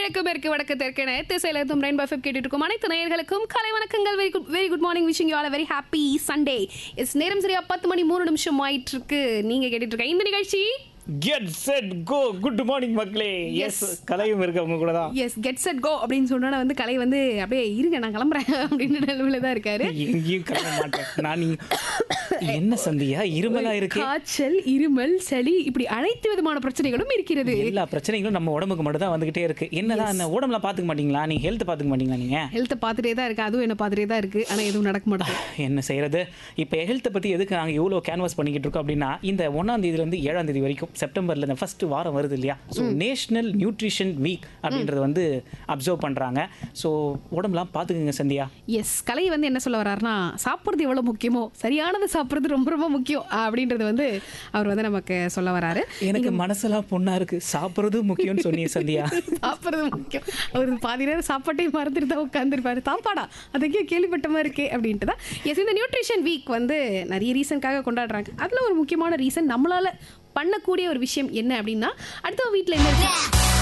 கிழக்கு மேற்கு வடக்கு தெற்கென திசையில இருக்கும் ரெயின்போ எஃப்எம் கேட்டுட்டு இருக்கும் அனைத்து நேயர்களுக்கும் கலை வணக்கங்கள் very good very good morning wishing you all very happy Sunday is நேரம் சரியா பத்து மணி மூணு நிமிஷம் ஆயிட்டு இருக்கு நீங்க கேட்டுட்டு இருக்க இந்த நிகழ்ச்சி get set go good morning மக்களே எஸ் கலையும் இருக்கு அவங்க கூட தான் எஸ் கெட் செட் கோ அப்படின்னு சொன்னா வந்து கலை வந்து அப்படியே இருங்க நான் கிளம்புறேன் அப்படின்னு நிலவுல தான் இருக்காரு எங்கேயும் கிளம்ப மாட்டேன் நான் நீ என்ன சந்தியா இருமலா இருக்கு காய்ச்சல் இருமல் சளி இப்படி அனைத்து விதமான பிரச்சனைகளும் இருக்கிறது எல்லா பிரச்சனைகளும் நம்ம உடம்புக்கு மட்டும் தான் வந்துகிட்டே இருக்கு என்னதான் அந்த உடம்புலாம் பாத்துக்க மாட்டீங்களா நீங்க ஹெல்த் பாத்துக்க மாட்டீங்களா நீங்க ஹெல்த்தை பார்த்துட்டே தான் இருக்கு அதுவும் என்ன பார்த்துட்டே தான் இருக்கு ஆனா எதுவும் நடக்க மாட்டேங்குது என்ன செய்யறது இப்போ ஹெல்த்தை பத்தி எதுக்கு நாங்கள் இவ்வளோ கேன்வாஸ் பண்ணிக்கிட்டு இருக்கோம் அப்படின்னா இந்த ஒன்றாம் தேதியிலேருந்து ஏழாம் தேதி வரைக்கும் செப்டம்பர்ல இந்த ஃபர்ஸ்ட் வாரம் வருது இல்லையா ஸோ நேஷனல் நியூட்ரிஷன் வீக் அப்படின்றது வந்து அப்சர்வ் பண்றாங்க ஸோ உடம்புலாம் பார்த்துக்குங்க சந்தியா எஸ் கலை வந்து என்ன சொல்ல வர்றாருன்னா சாப்பிட்றது எவ்வளோ முக்கியமோ சரியானது சாப்பிட்றது ரொம்ப ரொம்ப முக்கியம் அப்படின்றது வந்து அவர் வந்து நமக்கு சொல்ல வராரு எனக்கு மனசெல்லாம் பொண்ணா இருக்கு சாப்பிட்றதும் முக்கியம்னு சொன்னீங்க சந்தியா சாப்பிட்றது முக்கியம் அவர் பாதி நேரம் சாப்பாட்டை மறந்துட்டு தான் உட்காந்துருப்பாரு சாப்பாடா அதுக்கே கேள்விப்பட்ட மாதிரி இருக்கே அப்படின்ட்டு தான் எஸ் இந்த நியூட்ரிஷன் வீக் வந்து நிறைய ரீசனுக்காக கொண்டாடுறாங்க அதில் ஒரு முக்கியமான ரீசன் நம்மளால பண்ணக்கூடிய ஒரு விஷயம் என்ன அப்படின்னா அடுத்த வீட்டில் என்ன இருக்கு